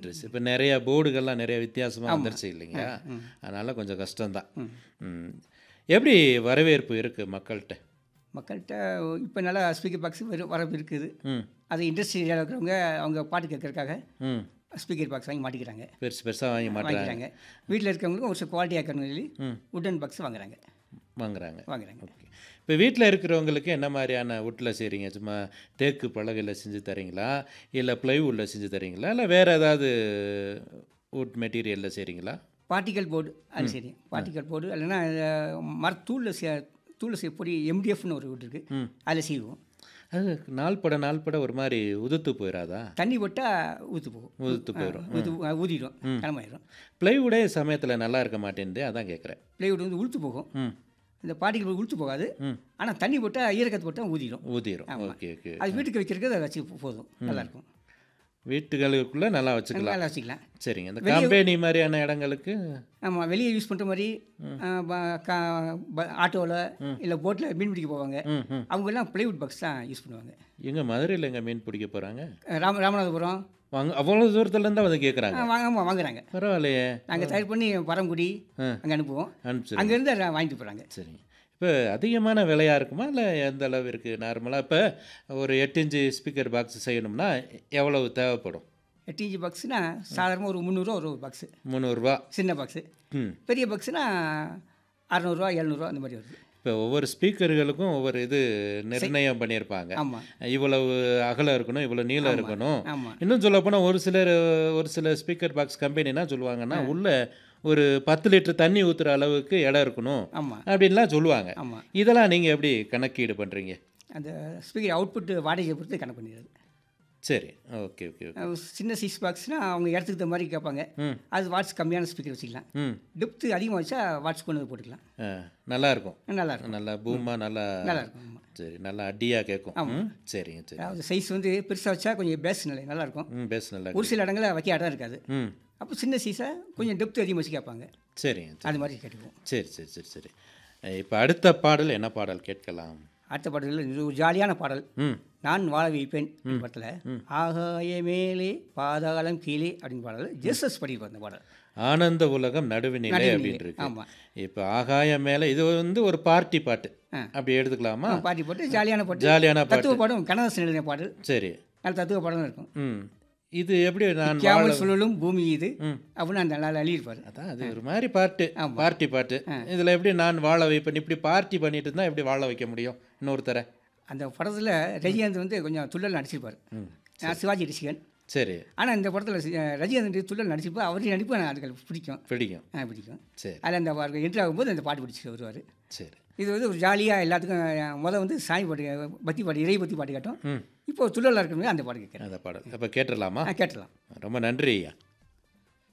மாறிட்டுருச்சு இப்போ நிறைய போர்டுகள்லாம் நிறைய வித்தியாசமாக வந்துருச்சு இல்லைங்க அதனால் கொஞ்சம் கஷ்டம்தான் ம். எப்படி வரவேற்பு இருக்குது மக்கள்கிட்ட மக்கள்கிட்ட இப்போ நல்லா ஸ்பீக்கர் பாக்ஸ் வரப்பு இருக்குது ம் அது இண்டஸ்ட்ரி ஏரியாவில் இருக்கிறவங்க அவங்க பாட்டு கேட்கறதுக்காக ம் ஸ்பீக்கர் பாக்ஸ் வாங்கி மாட்டிக்கிறாங்க பெருசு பெருசாக வாங்கி மாட்டுறாங்க வாங்கிக்கிறாங்க வீட்டில் இருக்கவங்களுக்கும் ஒரு சில குவாலிட்டியாக இருக்கணும்னு சொல்லி உட்டன் பாக்ஸ் வாங்குறாங்க வாங்குறாங்க வாங்குறாங்க ஓகே இப்போ வீட்டில் இருக்கிறவங்களுக்கு என்ன மாதிரியான வுட்டில் செய்கிறீங்க சும்மா தேக்கு பலகையில் செஞ்சு தரீங்களா இல்லை ப்ளைவுட்டில் செஞ்சு தரீங்களா இல்லை வேறு ஏதாவது வுட் மெட்டீரியலில் செய்கிறீங்களா பார்ட்டிக்கல் போர்டு அது சரி பார்ட்டிக்கல் போர்டு இல்லைன்னா மரத்தூளில் சே தூளில் செய்ய பொடி எம்டிஎஃப்னு ஒரு வீடு இருக்குது அதில் செய்வோம் அது நாள் பட நாள் பட ஒரு மாதிரி உதுத்து போயிடாதா தண்ணி போட்டால் ஊற்று போகும் உதுத்து போயிடும் ஊற்று ஊதிடும் கிளம்பாயிடும் ப்ளைவுடே சமயத்தில் நல்லா இருக்க மாட்டேன்து அதான் கேட்குறேன் பிளேவுட் வந்து உளுத்து போகும் ம் இந்த பார்ட்டிக்கல் போர்டு உளுத்து போகாது ம். ஆனால் தண்ணி போட்டால் ஈரக்கத்து போட்டால் ஊதிடும் ஊதிரும் ஓகே ஓகே அது வீட்டுக்கு வைக்கிறதுக்கு அதை வச்சு போதும் நல்லாயிருக்கும் வீட்டுகளுக்குள்ளே நல்லா வச்சுக்கலாம் நல்லா வச்சுக்கலாம் சரிங்க இந்த கம்பெனி மாதிரியான இடங்களுக்கு ஆமாம் வெளியே யூஸ் பண்ணுற மாதிரி ஆட்டோவில் இல்லை போட்டில் மீன் பிடிக்க போவாங்க ம் ம் அவங்க எல்லாம் பிளைவுட் பாக்ஸ் தான் யூஸ் பண்ணுவாங்க எங்கே மதுரையில் எங்கே மீன் பிடிக்க போகிறாங்க அஹ் ராம ராமநாதபுரம் வாங்க அவ்வளோ தூரத்துலேருந்து தான் வந்து கேட்குறாங்க அஹ் வாங்க ஆமாம் வாங்குறாங்க பரவாயில்லையே நாங்கள் தயார் பண்ணி பரங்குடி ஆ. அங்கே அனுப்புவோம் அனுப்பிச்சு அங்கேருந்து அதை வாங்கிட்டு போகிறாங்க சரிங்க இப்போ அதிகமான விலையாக இருக்குமா இல்லை எந்த அளவு இருக்குது நார்மலாக இப்போ ஒரு எட்டு இன்ச்சு ஸ்பீக்கர் பாக்ஸ் செய்யணும்னா எவ்வளவு தேவைப்படும் எட்டு இன்ச்சு பாக்ஸ்னா சாதாரணமாக ஒரு முந்நூறுரூவா ஒரு பாக்ஸு முந்நூறுரூவா சின்ன பாக்ஸு ம் பெரிய பாக்ஸ்னா அறநூறுவா எழுநூறுவா அந்த மாதிரி வருது இப்போ ஒவ்வொரு ஸ்பீக்கர்களுக்கும் ஒவ்வொரு இது நிர்ணயம் பண்ணியிருப்பாங்க ஆமாம் இவ்வளவு அகலம் இருக்கணும் இவ்வளோ நீளம் இருக்கணும் ஆமாம் இன்னும் சொல்லப்போனால் ஒரு சிலர் ஒரு சில ஸ்பீக்கர் பாக்ஸ் கம்பெனி என்ன சொல்லுவாங்கன்னா உள்ள ஒரு பத்து லிட்டர் தண்ணி ஊற்றுற அளவுக்கு இடம் இருக்கணும் ஆமாம் அப்படின்லாம் சொல்லுவாங்க ஆமாம் இதெல்லாம் நீங்கள் எப்படி கணக்கீடு பண்ணுறீங்க அந்த ஸ்பீக்கர் அவுட்புட் வாடகையை பொறுத்து கணக்கு பண்ணிடுறது சரி ஓகே ஓகே ஓகே அஹ் சின்ன சைஸ் பாக்ஸ்னால் அவங்க இடத்துக்கு தகுந்த மாதிரி கேட்பாங்க ம் அது வாட்ஸ் கம்மியான ஸ்பீக்கர் வச்சுக்கலாம் ம் டெப்த்து அதிகமாக வச்சா வாட்ஸ் கொண்டு வந்து போட்டுக்கலாம் ஆ, நல்லா இருக்கும் நல்லா இருக்கும் நல்லா பூமா நல்லா நல்லா இருக்கும் ஆமாம் சரி நல்லா அடியாக கேட்கும் ம், சரிங்க சரி அதாவது சைஸ் வந்து பெருசாக வச்சா கொஞ்சம் பேஸ் நிலை நல்லா இருக்கும் ம் பேச நல்லா ஒரு சில இடங்களில் வைக்க இடம் இருக்காது ம் அப்போ சின்ன சைஸாக கொஞ்சம் டெப்த் அதிகமாக வச்சு கேட்பாங்க சரிங்க சரி. அது மாதிரி கேட்டுக்குவோம் சரி சரி சரி சரி இப்போ அடுத்த பாடல் என்ன பாடல் கேட்கலாம் அடுத்த பாடலில் இது ஒரு ஜாலியான பாடல் ம் நான் வாழ வைப்பேன் இந்த படத்தில் ஆகாய மேலே பாதாளம் கீழே அப்படின்னு பாடல் ஜெசஸ் படிப்பார் அந்த பாடல் ஆனந்த உலகம் நடுவுநிலை நடுவுநிலை, அப்படின்னு இருக்கு ஆமாம். இப்போ ஆகாயம் மேலே இது வந்து ஒரு பார்ட்டி பாட்டு ஆ. அப்படி எடுத்துக்கலாமா பாட்டி போட்டு ஜாலியான பாட்டு ஜாலியான பாட்டு தத்துவ பாடம் கண்ணதாசன் எழுதின பாடல் சரி நல்ல தத்துவ பாடம் இருக்கும் ம் இது எப்படி நான் கியாமல் சுழலும் பூமி இது ம். அப்படின்னு அந்த நல்லா எழுதியிருப்பார் அதான் அது ஒரு மாதிரி பாட்டு ஆமா. பார்ட்டி பாட்டு இதில் எப்படி நான் வாழ வைப்பேன் இப்படி பார்ட்டி பண்ணிட்டு இருந்தால் எப்படி வாழ வைக்க முடியும் இன்னொருத்தரை அந்த படத்தில் ரஜினிகாந்த் வந்து கொஞ்சம் துள்ளல் நடிச்சிருப்பார் நான் சிவாஜி ரசிகன் சரி ஆனால் இந்த படத்தில் ரஜினிகாந்த் துள்ளல் நடிச்சிருப்பார் அவரையும் நடிப்பு எனக்கு அதுக்கு பிடிக்கும் பிடிக்கும் ஆ பிடிக்கும் சரி அதில் அந்த என்ட்ரி ஆகும்போது அந்த பாட்டு பிடிச்சி வருவார் சரி இது வந்து ஒரு ஜாலியாக எல்லாத்துக்கும் முத வந்து சாமி பாட்டு பக்தி பாட்டு இறை பக்தி பாட்டு கேட்டோம் ம் இப்போ துள்ளலாக இருக்கணும் அந்த பாட்டு கேட்குறேன் அந்த பாடல் அப்போ கேட்டுடலாமா ஆ கேட்டலாம் ரொம்ப நன்றி ஐயா